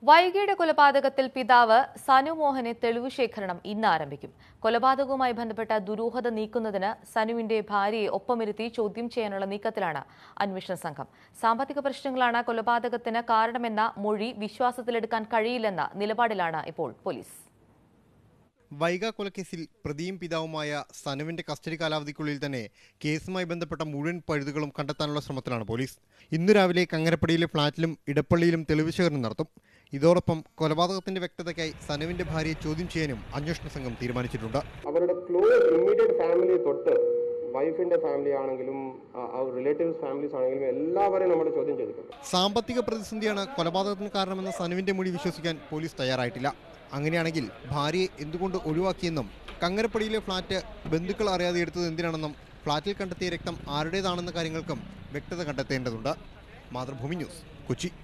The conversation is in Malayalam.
വൈകിയുടെ കൊലപാതകത്തിൽ പിതാവ് സനു മോഹനെ തെളിവ് ശേഖരണം ഇന്ന് ആരംഭിക്കും കൊലപാതകവുമായി ബന്ധപ്പെട്ട ദുരൂഹത നീക്കുന്നതിന് സനുവിന്റെ ഭാര്യയെ ഒപ്പമിരുത്തി ചോദ്യം ചെയ്യാനുള്ള നീക്കത്തിലാണ് അന്വേഷണ സംഘം സാമ്പത്തിക പ്രശ്നങ്ങളാണ് കൊലപാതകത്തിന് കാരണമെന്ന മൊഴി വിശ്വാസത്തിലെടുക്കാൻ കഴിയില്ലെന്ന നിലപാടിലാണ് ഇപ്പോൾ പോലീസ് വൈഗ കൊലക്കേസിൽ പ്രതിയും പിതാവുമായ സനുവിന്റെ കസ്റ്റഡി കാലാവധിക്കുള്ളിൽ തന്നെ കേസുമായി ബന്ധപ്പെട്ട മുഴുവൻ പഴുതുകളും കണ്ടെത്താനുള്ള ശ്രമത്തിലാണ് പോലീസ് ഇന്ന് രാവിലെ കങ്ങരപ്പടിയിലെ ഫ്ളാറ്റിലും ഇടപ്പള്ളിയിലും തെളിവ് ശേഖരണം നടത്തും ഇതോടൊപ്പം കൊലപാതകത്തിന്റെ വ്യക്തതയ്ക്കായി സനുവിന്റെ ഭാര്യയെ ചോദ്യം ചെയ്യാനും അന്വേഷണ സംഘം തീരുമാനിച്ചിട്ടുണ്ട് അവരുടെ ക്ലോസ് ഇമ്മീഡിയറ്റ് ഫാമിലി തൊട്ട് വൈഫിന്റെ ഫാമിലി ആണെങ്കിലും റിലേറ്റീവ്സ് ഫാമിലീസ് ആണെങ്കിലും എല്ലാവരെയും നമ്മൾ ചോദ്യം ചെയ്തിട്ടുണ്ട് സാമ്പത്തിക പ്രതിസന്ധിയാണ് കൊലപാതകത്തിന് കാരണമെന്ന സനുവിന്റെ മൊഴി വിശ്വസിക്കാൻ പോലീസ് തയ്യാറായിട്ടില്ല അങ്ങനെയാണെങ്കിൽ ഭാര്യയെ എന്തുകൊണ്ട് ഒഴിവാക്കിയെന്നും കങ്ങരപ്പടിയിലെ ഫ്ളാറ്റ് ബന്ധുക്കൾ അറിയാതെ എടുത്തത് എന്തിനാണെന്നും ഫ്ളാറ്റിൽ കണ്ടെത്തിയ രക്തം ആരുടേതാണെന്ന കാര്യങ്ങൾക്കും വ്യക്തത കണ്ടെത്തേണ്ടതുണ്ട് മാതൃഭൂമി ന്യൂസ് കൊച്ചി